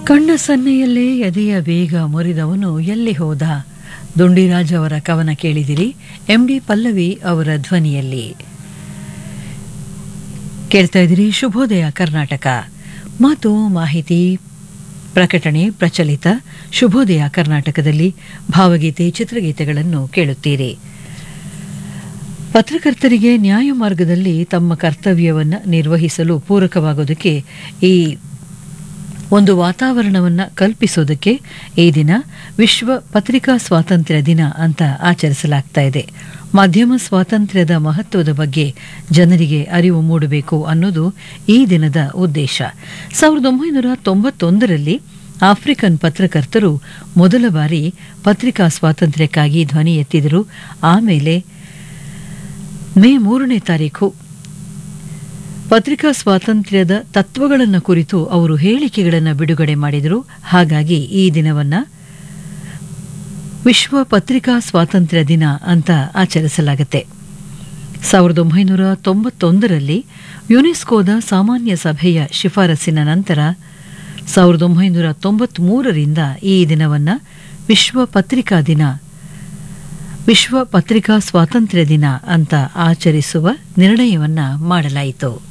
ಕಣ್ಣ ಸನ್ನೆಯಲ್ಲೇ ಎದೆಯ ವೇಗ ಮುರಿದವನು ಎಲ್ಲಿ ಹೋದ ದುಂಡಿರಾಜ್ ಅವರ ಕವನ ಕೇಳಿದಿರಿ ಎಂ ಡಿ ಪಲ್ಲವಿ ಅವರ ಧ್ವನಿಯಲ್ಲಿ ಕೇಳ್ತಾ ಇದ್ದೀರಿ ಶುಭೋದಯ ಕರ್ನಾಟಕ ಮಾತು ಮಾಹಿತಿ ಪ್ರಕಟಣೆ ಪ್ರಚಲಿತ ಶುಭೋದಯ ಕರ್ನಾಟಕದಲ್ಲಿ ಭಾವಗೀತೆ ಚಿತ್ರಗೀತೆಗಳನ್ನು ಕೇಳುತ್ತೀರಿ ಪತ್ರಕರ್ತರಿಗೆ ನ್ಯಾಯ ಮಾರ್ಗದಲ್ಲಿ ತಮ್ಮ ಕರ್ತವ್ಯವನ್ನು ನಿರ್ವಹಿಸಲು ಪೂರಕವಾಗೋದಕ್ಕೆ ಈ ಒಂದು ವಾತಾವರಣವನ್ನು ಕಲ್ಪಿಸೋದಕ್ಕೆ ಈ ದಿನ ವಿಶ್ವ ಪತ್ರಿಕಾ ಸ್ವಾತಂತ್ರ್ಯ ದಿನ ಅಂತ ಆಚರಿಸಲಾಗ್ತಾ ಇದೆ ಮಾಧ್ಯಮ ಸ್ವಾತಂತ್ರ್ಯದ ಮಹತ್ವದ ಬಗ್ಗೆ ಜನರಿಗೆ ಅರಿವು ಮೂಡಬೇಕು ಅನ್ನೋದು ಈ ದಿನದ ಉದ್ದೇಶ ಸಾವಿರದ ಒಂಬೈನೂರ ತೊಂಬತ್ತೊಂದರಲ್ಲಿ ಆಫ್ರಿಕನ್ ಪತ್ರಕರ್ತರು ಮೊದಲ ಬಾರಿ ಪತ್ರಿಕಾ ಸ್ವಾತಂತ್ರ್ಯಕ್ಕಾಗಿ ಧ್ವನಿ ಎತ್ತಿದರು ಆಮೇಲೆ ಮೇ ಮೂರನೇ ತಾರೀಕು ಪತ್ರಿಕಾ ಸ್ವಾತಂತ್ರ್ಯದ ತತ್ವಗಳನ್ನು ಕುರಿತು ಅವರು ಹೇಳಿಕೆಗಳನ್ನು ಬಿಡುಗಡೆ ಮಾಡಿದರು ಹಾಗಾಗಿ ಈ ದಿನವನ್ನ ವಿಶ್ವ ಪತ್ರಿಕಾ ಸ್ವಾತಂತ್ರ್ಯ ದಿನ ಅಂತ ಆಚರಿಸಲಾಗುತ್ತೆ ಸಾವಿರದ ಒಂಬೈನೂರ ತೊಂಬತ್ತೊಂದರಲ್ಲಿ ಯುನೆಸ್ಕೋದ ಸಾಮಾನ್ಯ ಸಭೆಯ ಶಿಫಾರಸಿನ ನಂತರ ಸಾವಿರದ ಒಂಬೈನೂರ ತೊಂಬತ್ಮೂರರಿಂದ ಈ ದಿನವನ್ನ ವಿಶ್ವ ಪತ್ರಿಕಾ ದಿನ ವಿಶ್ವ ಪತ್ರಿಕಾ ಸ್ವಾತಂತ್ರ್ಯ ದಿನ ಅಂತ ಆಚರಿಸುವ ನಿರ್ಣಯವನ್ನ ಮಾಡಲಾಯಿತು